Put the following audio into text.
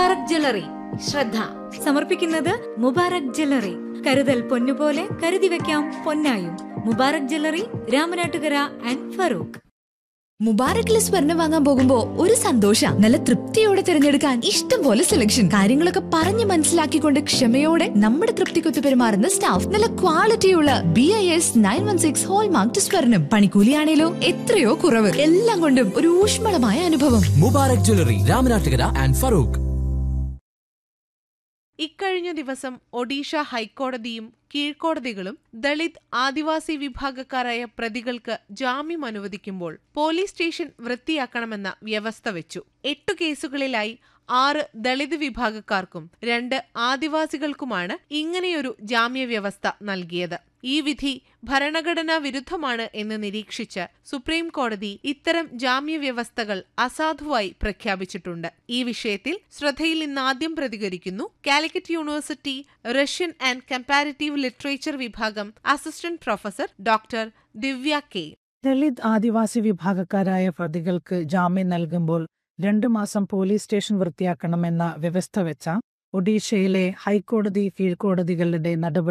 Mubarak jewellery ശ്രദ്ധ സമർപ്പിക്കുന്നത് Mubarak jewellery കരുതൽ പൊന്നുപോലെ കരുതി വെക്കാം പൊന്നായും മുബാറക് ജ്വല്ലറി രാമനാട്ടുകര ആൻഡ് ഫറൂഖ് മുബാറക്കിലെ സ്വർണം വാങ്ങാൻ പോകുമ്പോ ഒരു സന്തോഷ നല്ല തൃപ്തിയോടെ തിരഞ്ഞെടുക്കാൻ ഇഷ്ടം പോലെ സെലക്ഷൻ കാര്യങ്ങളൊക്കെ പറഞ്ഞ് മനസ്സിലാക്കിക്കൊണ്ട് ക്ഷമയോടെ നമ്മുടെ തൃപ്തിക്കൊത്ത് പെരുമാറുന്ന സ്റ്റാഫ് നല്ല ക്വാളിറ്റിയുള്ള B I S nine one six hallmark സ്വർണം പണിക്കൂലിയാണേലോ എത്രയോ കുറവ് എല്ലാം കൊണ്ടും ഒരു ഊഷ്മളമായ അനുഭവം മുബാറക് ജ്വല്ലറി രാമനാട്ടുകര ആൻഡ് ഫറൂഖ് ഇക്കഴിഞ്ഞ ദിവസം ഒഡീഷ ഹൈക്കോടതിയും കീഴ്ക്കോടതികളും ദളിത് ആദിവാസി വിഭാഗക്കാരായ പ്രതികൾക്ക് ജാമ്യം അനുവദിക്കുമ്പോൾ പോലീസ് സ്റ്റേഷൻ വൃത്തിയാക്കണമെന്ന വ്യവസ്ഥ വെച്ചു എട്ടു കേസുകളിലായി ആറ് ദളിത് വിഭാഗക്കാർക്കും രണ്ട് ആദിവാസികൾക്കുമാണ് ഇങ്ങനെയൊരു ജാമ്യ വ്യവസ്ഥ നൽകിയത് ഈ വിധി ഭരണഘടനാ വിരുദ്ധമാണ് എന്ന് നിരീക്ഷിച്ച് സുപ്രീം കോടതി ഇത്തരം ജാമ്യ വ്യവസ്ഥകൾ അസാധുവായി പ്രഖ്യാപിച്ചിട്ടുണ്ട് ഈ വിഷയത്തിൽ ശ്രദ്ധയിൽ ഇന്നാദ്യം പ്രതികരിക്കുന്നു Calicut university Russian and comparative literature വിഭാഗം assistant professor doctor Divya K Dalit Adivasi വിഭാഗക്കാരായ പ്രതികൾക്ക് ജാമ്യം നൽകുമ്പോൾ രണ്ടു മാസം പോലീസ് സ്റ്റേഷൻ വൃത്തിയാക്കണമെന്ന വ്യവസ്ഥ വെച്ച ഒഡീഷയിലെ ഹൈക്കോടതി കീഴ്ക്കോടതികളുടെ നടപടി